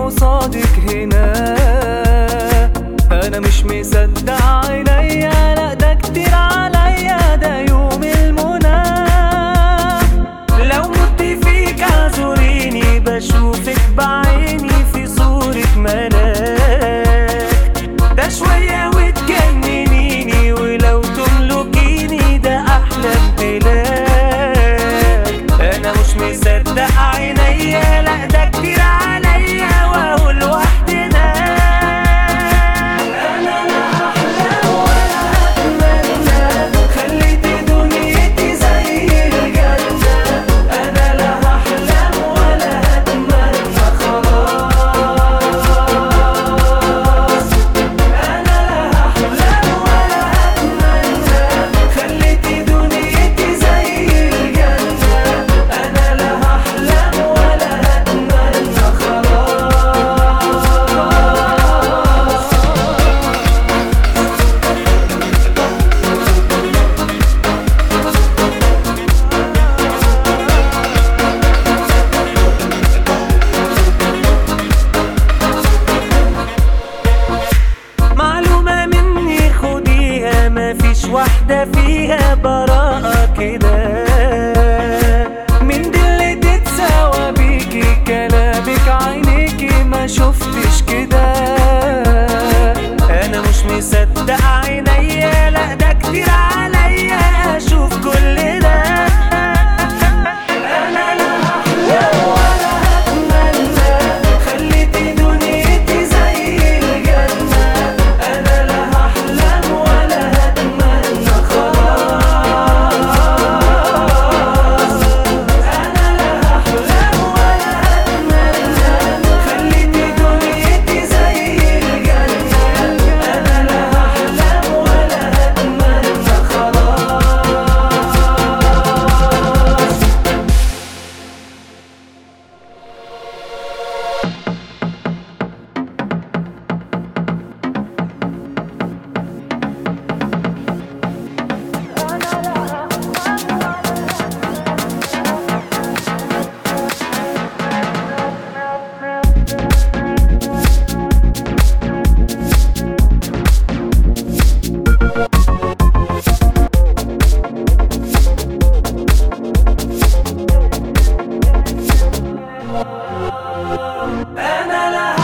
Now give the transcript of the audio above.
قصادك هنا انا مش مصدق عينيا لا ده كتير عليا ده يوم المنى لو مت فيك اعذريني بشوفك بعيني في صورة ملاك ده شوية وتجننيني ولو تملكيني ده أحلى امتلاك أنا مش مصدق عينيا لا ده كتير عليا وأهو لوحدنا أنا لا أحلم ولا أتمنى خليت دنيتي زي الجنة أنا لا أحلم ولا أتمنى خلاص أنا لا أحلم ولا أتمنى خليت دنيتي زي الجنة أنا لا أحلم ولا أتمنى خلاص معلومة مني خديها مفيش واحدة فيها براءة كده من دي اللي تتساوى بيكي كلامك عينيكي ما شفتش كده انا مش مصدق عينيا لا ده كتير عليا اشوف كل ده انا لا احلم ولا اتمنى خليتي دنيتي زي الجنة انا لا احلم ولا اتمنى خلاص انا لا احلم ولا اتمنى خليتي دنيتي زي الجنة انا لا احلم ولا اتمنى خلاص انا لا